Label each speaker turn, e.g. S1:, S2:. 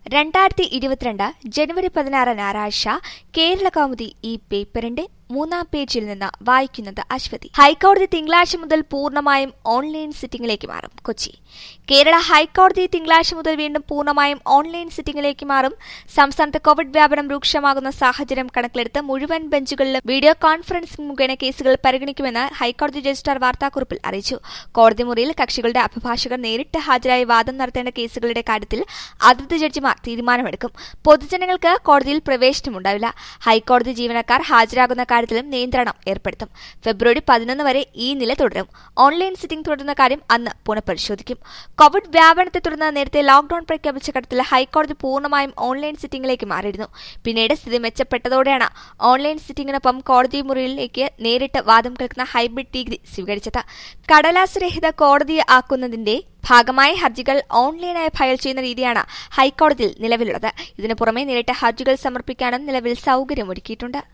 S1: രണ്ടായിരത്തി ഇരുപത്തിരണ്ട് ജനുവരി പതിനാറ് ഞായറാഴ്ച കേരള കൗമുദി ഈ പേപ്പറിന്റെ മൂന്നാം പേജിൽ നിന്ന് വായിക്കുന്നത് അശ്വതി ഹൈക്കോടതി തിങ്കളാഴ്ച മുതൽ പൂർണ്ണമായും ഓൺലൈൻ സിറ്റിംഗിലേക്ക് മാറും കൊച്ചി കേരള ഹൈക്കോടതി തിങ്കളാഴ്ച മുതൽ വീണ്ടും പൂർണ്ണമായും ഓൺലൈൻ സിറ്റിംഗിലേക്ക് മാറും സംസ്ഥാനത്ത് കോവിഡ് വ്യാപനം രൂക്ഷമാകുന്ന സാഹചര്യം കണക്കിലെടുത്ത് മുഴുവൻ ബെഞ്ചുകളിലും വീഡിയോ കോൺഫറൻസിംഗ് മുഖേന കേസുകൾ പരിഗണിക്കുമെന്ന് ഹൈക്കോടതി രജിസ്ട്രാർ വാർത്താക്കുറിപ്പിൽ അറിയിച്ചു കോടതി മുറിയിൽ കക്ഷികളുടെ അഭിഭാഷകർ നേരിട്ട് ഹാജരായി വാദം നടത്തേണ്ട കേസുകളുടെ കാര്യത്തിൽ അതത് ജഡ്ജിമാർ തീരുമാനമെടുക്കും പൊതുജനങ്ങൾക്ക് കോടതിയിൽ പ്രവേശനമുണ്ടാവില്ല ഹൈക്കോടതി ജീവനക്കാർ ഹാജരാകുന്ന കാര്യത്തിലും നിയന്ത്രണം ഏർപ്പെടുത്തും ഫെബ്രുവരി പതിനൊന്ന് വരെ ഈ നില തുടരും ഓൺലൈൻ സിറ്റിംഗ് തുടരുന്ന കാര്യം അന്ന് പുനഃപരിശോധിക്കും കോവിഡ് വ്യാപനത്തെ തുടർന്ന് നേരത്തെ ലോക്ഡൌൺ പ്രഖ്യാപിച്ച ഘട്ടത്തിൽ ഹൈക്കോടതി പൂർണ്ണമായും ഓൺലൈൻ സിറ്റിംഗിലേക്ക് മാറിയിരുന്നു പിന്നീട് സ്ഥിതി മെച്ചപ്പെട്ടതോടെയാണ് ഓൺലൈൻ സിറ്റിംഗിനൊപ്പം കോടതി മുറിയിലേക്ക് നേരിട്ട് വാദം കേൾക്കുന്ന ഹൈബ്രിഡ് രീതി സ്വീകരിച്ചത് കടലാസ് രഹിത കോടതി ആക്കുന്നതിന്റെ ഭാഗമായി ഹർജികൾ ഓൺലൈനായി ഫയൽ ചെയ്യുന്ന രീതിയാണ് ഹൈക്കോടതിയിൽ നിലവിലുള്ളത് ഇതിനു പുറമെ നേരിട്ട് ഹർജികൾ സമർപ്പിക്കാനും നിലവിൽ സൌകര്യമൊരുക്കിയിട്ടുണ്ട്